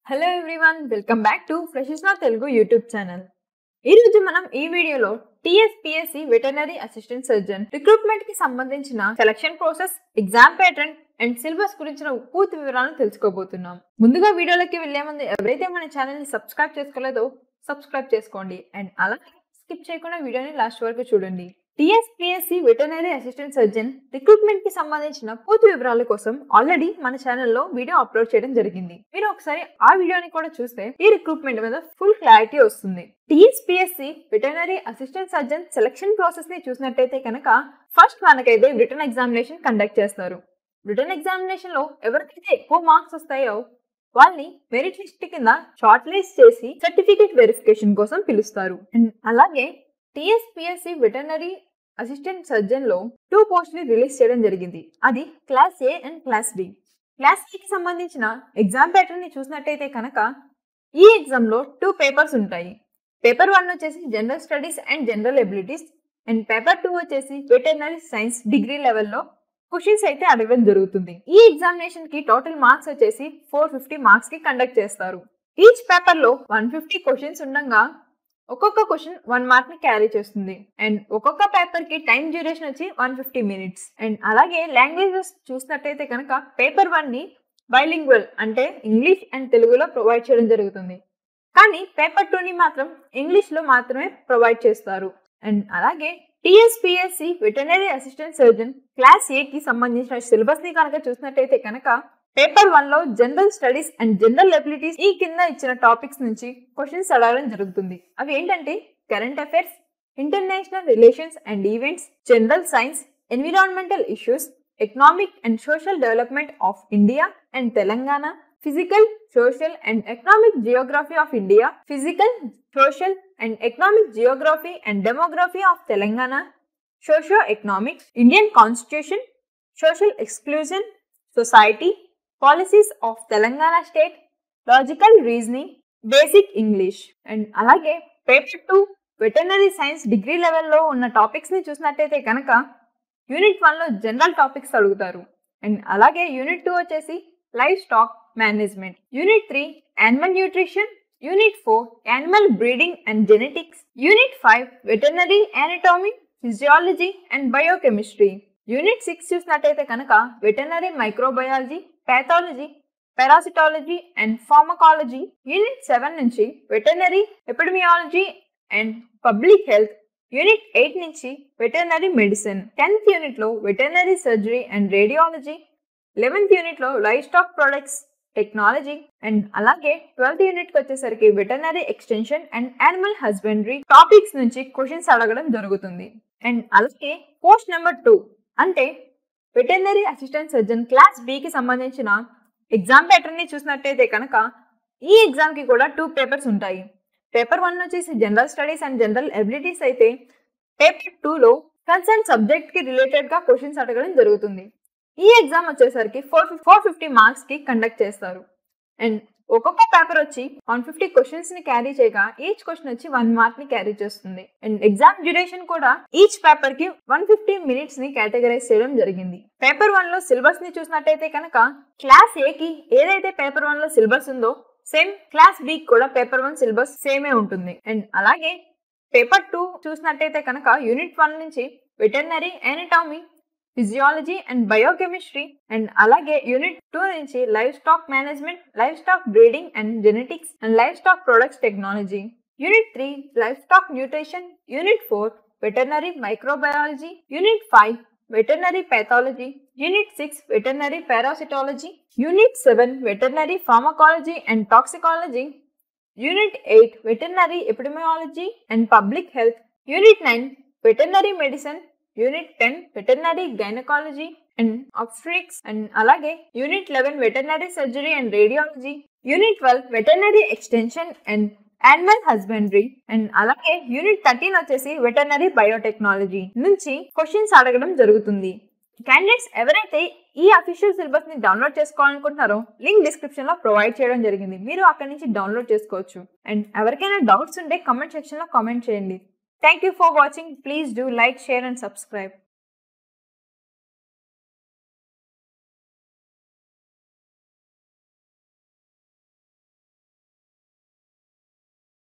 hello everyone welcome back to Freshes నా Telugu YouTube channel ఈ రోజు మనం ఈ వీడియోలో TSPSC veterinary assistant surgeon recruitment కి సంబంధించిన selection process exam pattern and syllabus గురించిన పూర్తి వివరాలను తెలుసుకోబోతున్నాం ముందుగా వీడియోలోకి వెళ్లే ముందు ఎవరైతే మన ఛానల్ ని సబ్స్క్రైబ్ చేసుకోలేదో సబ్స్క్రైబ్ చేసుకోండి అండ్ అలాగే స్కిప్ చేయకుండా వీడియోని లాస్ట్ వరకు చూడండి TSPSC veterinary assistant surgeon recruitment కి సంబంధించిన పూర్తి వివరాల కోసం ఆల్రెడీ మన ఛానల్లో వీడియో అప్లోడ్ చేయడం జరిగింది మీరు ఒకసారి ఆ వీడియోని కూడా చూస్తే ఈ రిక్రూట్మెంట్ మీద ఫుల్ క్లారిటీ వస్తుంది TSPSC veterinary assistant surgeon selection process ని చూసినట్టయితే కనుక ఫస్ట్ మనకైతే రిటర్న్ ఎగ్జామినేషన్ కండక్ట్ చేస్తారు రిటర్న్ ఎగ్జామినేషన్ లో ఎవరికైతే ఎక్కువ మార్క్స్ వస్తాయో వాళ్ళని మెరిట్ లిస్ట్ కింద షార్ట్ లిస్ట్ చేసి సర్టిఫికేట్ వెరిఫికేషన్ కోసం పిలుస్తారు అండ్ అలాగే టిఎస్పిఎస్సి వెటర్నరీ అసిస్టెంట్ సర్జన్ లో టూ పోస్ట్ ని రిలీజ్ చేయడం జరిగింది అది class A and class B class కి సంబంధించిన ఎగ్జామ్ ప్యాటర్న్ ని చూసినట్టయితే కనుక ఈ ఎగ్జామ్ లో టూ పేపర్స్ ఉంటాయి పేపర్ వన్ వచ్చేసి general studies and general abilities and paper two వచ్చేసి వెటర్నరీ సైన్స్ డిగ్రీ లెవెల్లో క్వశ్చన్స్ అయితే అడగడం జరుగుతుంది ఈ ఎగ్జామినేషన్ కి టోటల్ మార్క్స్ వచ్చేసి ఫోర్ ఫిఫ్టీ మార్క్స్ కి కండక్ట్ చేస్తారు ఈచ్ పేపర్ లో వన్ ఫిఫ్టీ క్వశ్చన్స్ ఉండగా ఒక్కొక్క క్వశ్చన్ వన్ మార్క్ ని క్యారీ చేస్తుంది అండ్ ఒక్కొక్క పేపర్ కి టైం డ్యూరేషన్ వచ్చి వన్ ఫిఫ్టీ మినిట్స్ అండ్ అలాగే లాంగ్వేజెస్ చూసినట్టయితే కనుక పేపర్ వన్ ని బైలింగ్వల్ అంటే ఇంగ్లీష్ అండ్ తెలుగులో ప్రొవైడ్ చేయడం జరుగుతుంది కానీ పేపర్ టూ ని మాత్రం ఇంగ్లీష్ లో మాత్రమే ప్రొవైడ్ చేస్తారు అండ్ అలాగే TSPSC veterinary assistant surgeon class A కి సంబంధించిన సిలబస్ ని కనుక చూసినట్టయితే కనుక పేపర్ వన్ లో general studies and general abilities ఈ కింద ఇచ్చిన టాపిక్స్ నుంచి క్వశ్చన్స్ అడగడం జరుగుతుంది అవి ఏంటంటే current affairs international relations and events general science environmental issues economic and social development of India and Telangana physical social and economic geography of India physical social and economic geography and demography of Telangana socio economics Indian constitution social exclusion society policies of Telangana state logical reasoning basic English and అలాగే paper two veterinary science degree లెవెల్లో ఉన్న topics ని చూసినట్టయితే కనుక unit one లో general topics అడుగుతారు and అలాగే unit two వచ్చేసి livestock management unit three animal nutrition unit four animal breeding and genetics unit five veterinary anatomy physiology and biochemistry unit six చూసినట్టయితే కనుక veterinary microbiology pathology parasitology and pharmacology unit seven నుంచి veterinary epidemiology and public health unit eight నుంచి veterinary medicine tenth unit లో veterinary surgery and radiology eleventh unit లో livestock products technology and అలాగే twelfth unit కి వచ్చేసరికి veterinary extension and animal husbandry topics నుంచి questions అడగడం జరుగుతుంది and అలాగే పోస్ట్ నెంబర్ టూ అంటే వెటర్నరీ అసిస్టెంట్ సర్జన్ క్లాస్ బికి సంబంధించిన ఎగ్జామ్ ప్యాటర్న్ ని చూసినట్టయితే కనుక ఈ ఎగ్జామ్ కి కూడా టూ పేపర్స్ ఉంటాయి పేపర్ వన్ వచ్చేసి general studies and general abilities అయితే పేపర్ టూలో కన్సర్న్ సబ్జెక్ట్ కి రిలేటెడ్ గా క్వశ్చన్స్ అడగడం జరుగుతుంది ఈ ఎగ్జామ్ వచ్చేసరికి ఫోర్ ఫోర్ ఫిఫ్టీ మార్క్స్ కి కండక్ట్ చేస్తారు అండ్ ఒక్కొక్క పేపర్ వచ్చి వన్ ఫిఫ్టీ క్వశ్చన్స్ ని క్యారీ చేయగా ఈచ్ క్వశ్చన్ వచ్చి వన్ మార్క్ ని క్యారీ చేస్తుంది అండ్ ఎగ్జామ్ డ్యూరేషన్ కూడా ఈచ్ పేపర్ కి వన్ ఫిఫ్టీ మినిట్స్ ని కేటగరైజ్ చేయడం జరిగింది పేపర్ వన్ లో సిలబస్ ని చూసినట్టయితే కనుక క్లాస్ ఏ కి ఏదైతే పేపర్ వన్ లో సిలబస్ ఉందో సేమ్ క్లాస్ బి కూడా పేపర్ వన్ సిలబస్ సేమే ఉంటుంది అండ్ అలాగే పేపర్ టూ చూసినట్టయితే కనుక యూనిట్ వన్ నుంచి veterinary anatomy physiology and biochemistry and అలాగే యూనిట్ టూ నుంచి livestock management livestock breeding and genetics and livestock products technology unit three livestock nutrition unit four veterinary microbiology unit five veterinary pathology unit six veterinary parasitology unit seven veterinary pharmacology and toxicology unit eight veterinary epidemiology and public health unit nine veterinary medicine unit ten veterinary gynaecology and obstetrics and అలాగే unit eleven veterinary surgery and radiology unit twelve veterinary extension and animal husbandry and అలాగే unit thirteen వచ్చేసి veterinary biotechnology నుంచి questions అడగడం జరుగుతుంది candidates ఎవరైతే ఈ official syllabus ని download చేసుకోవాలనుకుంటున్నారో లింక్ డిస్క్రిప్షన్ లో ప్రొవైడ్ చేయడం జరిగింది మీరు అక్కడ నుంచి డౌన్లోడ్ చేసుకోవచ్చు అండ్ ఎవరికైనా డౌట్స్ ఉంటే కామెంట్ సెక్షన్ లో కామెంట్ చేయండి thank you for watching please do like share and subscribe